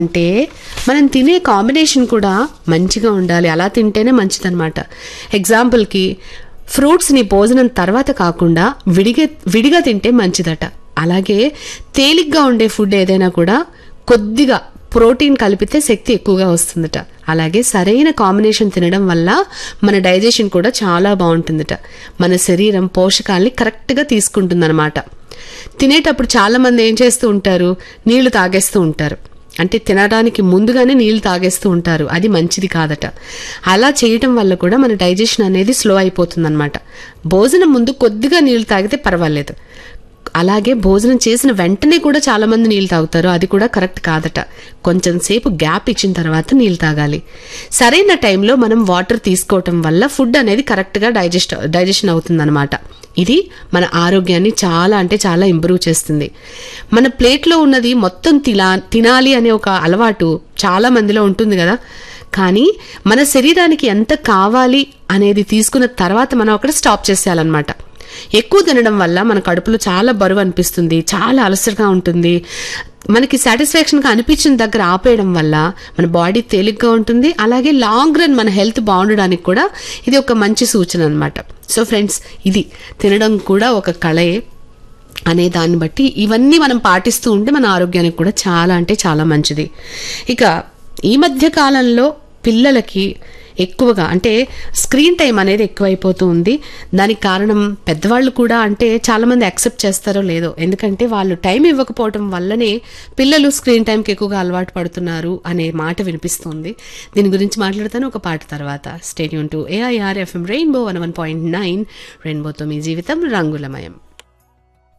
అంటే మనం తినే కాంబినేషన్ కూడా మంచిగా ఉండాలి అలా తింటేనే మంచిదన్నమాట ఎగ్జాంపుల్కి ఫ్రూట్స్ని భోజనం తర్వాత కాకుండా విడిగా విడిగా తింటే మంచిదట అలాగే తేలిగ్గా ఉండే ఫుడ్ ఏదైనా కూడా కొద్దిగా ప్రోటీన్ కలిపితే శక్తి ఎక్కువగా వస్తుందట అలాగే సరైన కాంబినేషన్ తినడం వల్ల మన డైజెషన్ కూడా చాలా బాగుంటుందట మన శరీరం పోషకాల్ని కరెక్ట్గా తీసుకుంటుందన్నమాట తినేటప్పుడు చాలా మంది ఏం చేస్తూ ఉంటారు నీళ్లు తాగేస్తూ ఉంటారు అంటే తినడానికి ముందుగానే నీళ్లు తాగేస్తూ ఉంటారు అది మంచిది కాదట అలా చేయటం వల్ల కూడా మన డైజెషన్ అనేది స్లో అయిపోతుందన్నమాట భోజనం ముందు కొద్దిగా నీళ్లు తాగితే పర్వాలేదు అలాగే భోజనం చేసిన వెంటనే కూడా చాలా మంది నీళ్ళు తాగుతారు అది కూడా కరెక్ట్ కాదట కొంచెం సేపు గ్యాప్ ఇచ్చిన తర్వాత నీళ్ళు తాగాలి సరైన టైంలో మనం వాటర్ తీసుకోవటం వల్ల ఫుడ్ అనేది కరెక్ట్గా డైజెస్ట్ డైజెషన్ అవుతుందన్నమాట ఇది మన ఆరోగ్యాన్ని చాలా అంటే చాలా ఇంప్రూవ్ చేస్తుంది మన ప్లేట్లో ఉన్నది మొత్తం తిలా తినాలి అనే ఒక అలవాటు చాలా మందిలో ఉంటుంది కదా కానీ మన శరీరానికి ఎంత కావాలి అనేది తీసుకున్న తర్వాత మనం అక్కడ స్టాప్ చేసేయాలన్నమాట ఎక్కువ తినడం వల్ల మన కడుపులో చాలా బరువు అనిపిస్తుంది చాలా అలసటగా ఉంటుంది మనకి సాటిస్ఫాక్షన్గా అనిపించిన దగ్గర ఆపేయడం వల్ల మన బాడీ తేలిగ్గా ఉంటుంది అలాగే లాంగ్ రన్ మన హెల్త్ బాగుండడానికి కూడా ఇది ఒక మంచి సూచన అనమాట సో ఫ్రెండ్స్ ఇది తినడం కూడా ఒక కళయే అనే దాన్ని బట్టి ఇవన్నీ మనం పాటిస్తూ ఉంటే మన ఆరోగ్యానికి కూడా చాలా అంటే చాలా మంచిది ఇక ఈ మధ్య కాలంలో పిల్లలకి ఎక్కువగా అంటే స్క్రీన్ టైం అనేది ఎక్కువైపోతూ ఉంది దానికి కారణం పెద్దవాళ్ళు కూడా అంటే చాలామంది యాక్సెప్ట్ చేస్తారో లేదో ఎందుకంటే వాళ్ళు టైం ఇవ్వకపోవటం వల్లనే పిల్లలు స్క్రీన్ టైంకి ఎక్కువగా అలవాటు పడుతున్నారు అనే మాట వినిపిస్తుంది దీని గురించి మాట్లాడతాను ఒక పాట తర్వాత stay tuned to AIR FM Rainbow one one point nine రెయిన్బోతో మీ జీవితం రంగులమయం